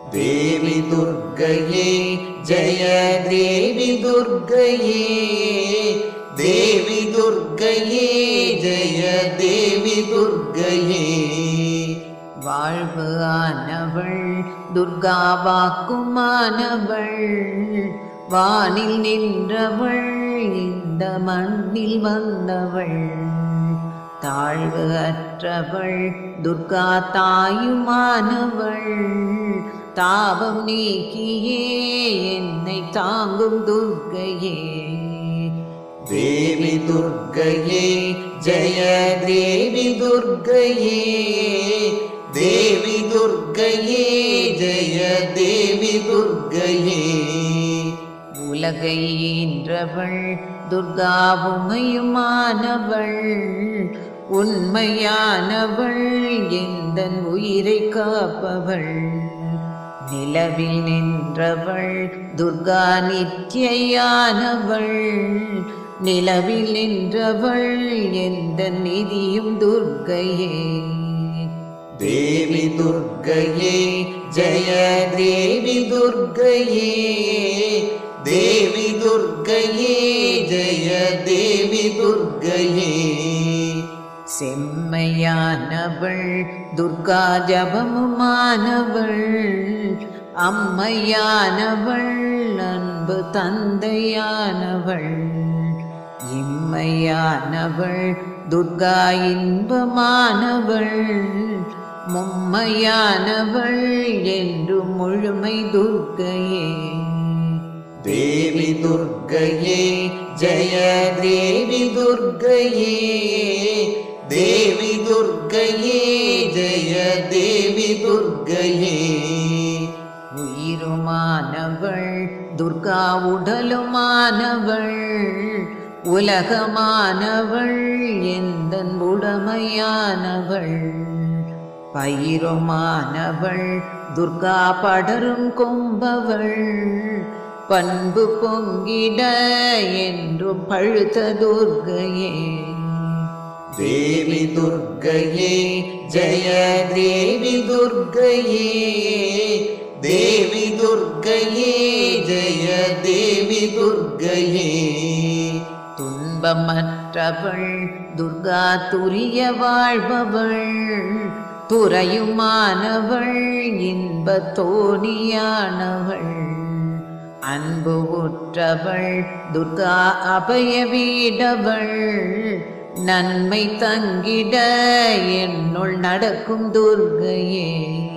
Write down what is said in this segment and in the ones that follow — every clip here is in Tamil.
தேவி துர்க்கையே ஜெய தேவி துர்க்கையே தேவி துர்க்கையே ஜெய தேவி துர்க்கையே வாழ்வு ஆனவள் துர்கா வாக்குமானவள் வானில் நின்றவள் இந்த மண்ணில் வந்தவள் தாழ்வு அற்றவள் துர்கா தாயுமானவள் தாபம் நீக்கியே என்னை தாங்கும் துர்க்கையே தேவி துர்க்கையே ஜெய தேவி துர்க்கையே தேவி துர்க்கையே ஜெய தேவி துர்க்கையே உலகை ஈன்றவள் துர்கா உமையுமானவள் உண்மையானவள் எந்த உயிரை காப்பவள் நிலவில் நின்றவள் துர்கா நித்யானவள் நிலவில் நின்றவள் எந்த நிதியும் துர்க்கையே தேவி துர்க்கையே ஜெய தேவி துர்க்கையே தேவி துர்க்கையே ஜெய தேவி துர்க்கையே செம்மையானவள் துர்கா ஜபமுமானவள் அம்மையானவள் அன்பு தந்தையானவள் இம்மையானவள் துர்கா இன்பமானவள் மும்மையானவள் என்று முழுமை துர்க்கையே தேவி துர்க்கையே ஜெய தேவி துர்க்கையே தேவி துர்க்கையே ஜெய தேவி துர்க்கையே உயிருமானவள் துர்கா உடலுமானவள் உலகமானவள் எந்த உடமையானவள் பயிருமானவள் துர்கா படரும் கொம்பவள் பண்பு பொங்கிட என்றும் பழுத்த துர்கையே தேவி துர்க்கையே ஜெய தேவி துர்க்கையே தேவி துர்க்கையே ஜெய தேவி துர்க்கையே துன்பமற்றவள் துர்கா துரிய வாழ்பவள் துறையுமானவள் இன்ப தோணியானவள் அன்பு உற்றவள் துர்கா அபய வீடவள் நன்மை தங்கிட என்னுள் நடக்கும் துர்கையே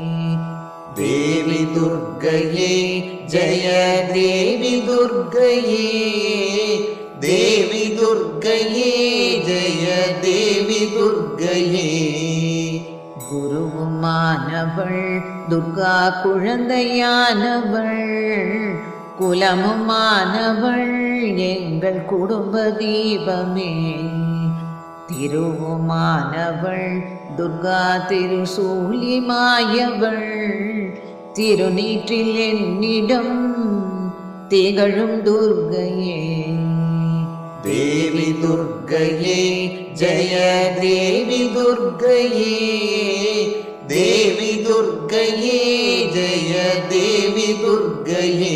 தேவி துர்க்கையே ஜெய தேவி துர்க்கையே தேவி துர்க்கையே ஜெய தேவி துர்க்கையே குருவுமானவள் துர்கா குழந்தையானவள் குலமுமானவள் எங்கள் குடும்ப தீபமே திருவுமானவள் துர்கா திருசூலி மாயவள் திருநீற்றில் என்னிடம் திகழும் துர்கையே தேவி துர்க்கையே ஜெய தேவி துர்க்கையே தேவி துர்க்கையே ஜெய தேவி துர்க்கையே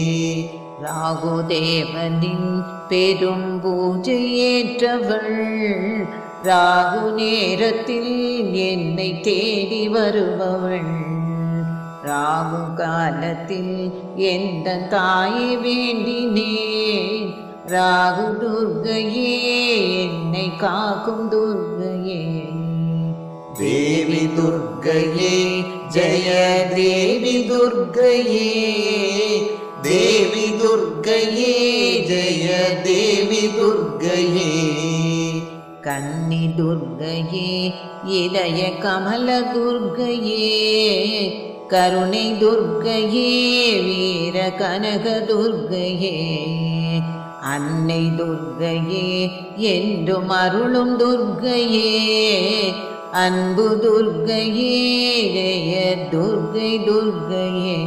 ராகுதேவனின் பெரும் பூஜை ஏற்றவள் ராகு நேரத்தில் என்னை தேடி வருபவள் ராகு காலத்தில் எந்த தாயை வேண்டினேன் ராகு துர்கையே என்னை காக்கும் துர்கையே தேவி துர்க்கையே ஜெய தேவி துர்க்கையே தேவி துர்க்கையே ஜெய தேவி துர்க்கையே கன்னி துர்கையே இதய கமல துர்கையே கருணை துர்கையே வீர கனக துர்கையே அன்னை துர்கையே என்றும் அருளும் துர்கையே அன்பு துர்கையே ஜெய துர்கை துர்கையே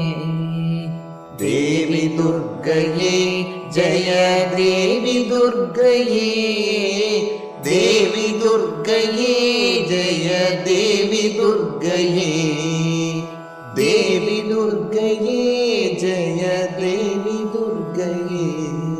தேவி துர்க்கையே ஜெய தேவி துர்க்கையே தேவி துர்க்கையே ஜெய தேவி துர்க்கையே தேவி தேவி துர்க்கையே ஜெய தேவி துர்க்கையே